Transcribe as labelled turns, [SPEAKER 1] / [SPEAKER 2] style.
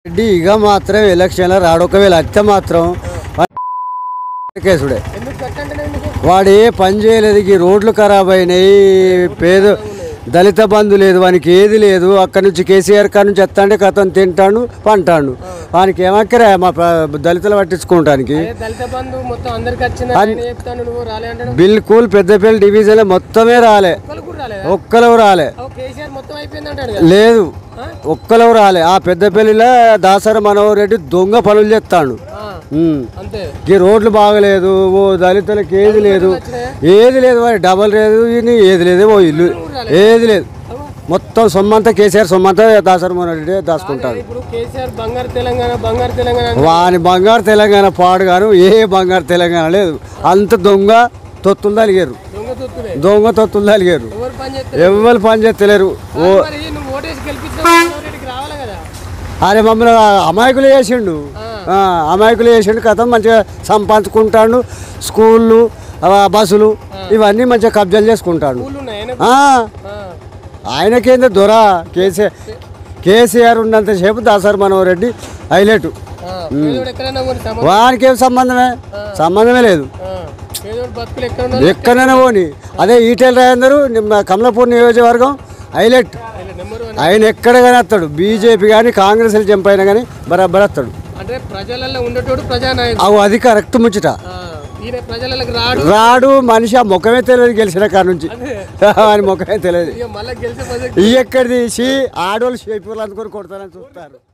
[SPEAKER 1] రెడ్డి ఇక మాత్రం ఎలక్షన్లో రాడు ఒకవేళ అత్త మాత్రం కేసుడే
[SPEAKER 2] ఎందుకు కట్టంటే ఎందుకు
[SPEAKER 1] వాడు ఏ పని చేయలేదు ఈ రోడ్లు ఖరాబ్ అయినాయి పేద దళిత బంధు లేదు వానికి ఏది లేదు అక్కడి నుంచి కేసీఆర్ కాడ నుంచి ఎత్తాంటే కథం తింటాడు పంటాడు వానికి ఏమక్కరా మా ప్ర- దళితులు పట్టించుకోవటానికి
[SPEAKER 2] అదే దళిత బంధు మొత్తం అందరికి వచ్చింది ఆయన చెప్తాను నువ్వు రాలే అంటాడు
[SPEAKER 1] బిల్కుల్ పెద్దపల్లి డివిజన్ మొత్తమే రాలే
[SPEAKER 2] ఒక్కరు కూడా రాలేదా
[SPEAKER 1] ఒక్కలవు రాలే
[SPEAKER 2] ఓ కేసీఆర్ మొత్తం అయిపోయింది అంటాడు కదా
[SPEAKER 1] లేదు ఒక్కలవు రాలే ఆ పెద్దపల్లిలో దాసర మనోహర్ రెడ్డి దొంగ పనులు చేస్తాడు
[SPEAKER 2] ఆ,
[SPEAKER 1] ఉమ్.
[SPEAKER 2] అంతే
[SPEAKER 1] ఈ రోడ్లు బాగలేదు ఓ దళితులకు ఏది లేదు ఏది లేదు మరి డబల్ లేదు ఇది ఏది లేదు ఓ ఇల్లు ఏది లేదు మొత్తం సొమ్మంతా కేసీఆర్ సొమ్మంతా దాసరి మోహన్ రెడ్డి దాచుకుంటాడు
[SPEAKER 2] ఇప్పుడు కేసీఆర్ బంగారు తెలంగాణ బంగారు తెలంగాణ అంటే
[SPEAKER 1] వాని బంగారు తెలంగాణ పాడుగాను ఏ బంగారు తెలంగాణ లేదు అంత దొంగ తొత్తులు తలిగారు
[SPEAKER 2] దొంగ తొత్తులే
[SPEAKER 1] దొంగ తొత్తులు తలిగారు
[SPEAKER 2] ఎవరు పని చేస్తారు
[SPEAKER 1] ఎవరు పని చేస్తలేరు ఓ
[SPEAKER 2] మరి నువ్వు ఓటేసి గెలిపించిన రెడ్డికి రావాలి కదా
[SPEAKER 1] అరే మమ్మల్ని అమాయకులు చేసిండు ఆ, అమాయకులు చేసిండు కథ మంచిగా సంపాదించుకుంటాడు స్కూళ్ళు ఆ, బస్సులు ఇవన్నీ మంచిగా కబ్జాలు చేసుకుంటాడు
[SPEAKER 2] ఊళ్ళు ఉన్నాయి ఆయన
[SPEAKER 1] ఆ,
[SPEAKER 2] ఆ,
[SPEAKER 1] ఆయనకేందో దొర కేసీఆర్ కేసీఆర్ ఉన్నంతసేపు దాసరి మనోహర్ రెడ్డి హైలైట్
[SPEAKER 2] ఆ, పేదోడు ఎక్కడైనా పోనీ సమ
[SPEAKER 1] వానికి ఏం సంబంధమే సంబంధమే లేదు
[SPEAKER 2] ఆ, పేదోడు బతుకులు ఎక్కడ ఉన్నారు
[SPEAKER 1] ఎక్కడైనా పోని అదే ఈటెల రాజేందరు నిమ్మ కమలాపూర్ నియోజకవర్గం హైలైట్
[SPEAKER 2] నెంబర్ వన్
[SPEAKER 1] ఆయన ఎక్కడ కానీ వస్తాడు బీజేపీ కానీ కాంగ్రెస్ జంప్ అయినా కానీ బరాబర్ వస్తాడు
[SPEAKER 2] అంటే ప్రజలలో ఉండేటోడు ప్రజానాయకుడు
[SPEAKER 1] అవు అది కరెక్ట్ ముచ్చట
[SPEAKER 2] ఆ, ఈయన ప్రజలకు రాడు
[SPEAKER 1] రాడు మనిషి ఆ ముఖమే తెలియదు గెలిచిన కాడ నుంచి ఆయన ముఖమే తెలియదు
[SPEAKER 2] ఇక మళ్ళీ గెలిచే ప్రజలు
[SPEAKER 1] ఈ ఎక్కడ తీసి ఆడోళ్ళు షేపూర్లు అందుకొని కొడతారని చూస్తారు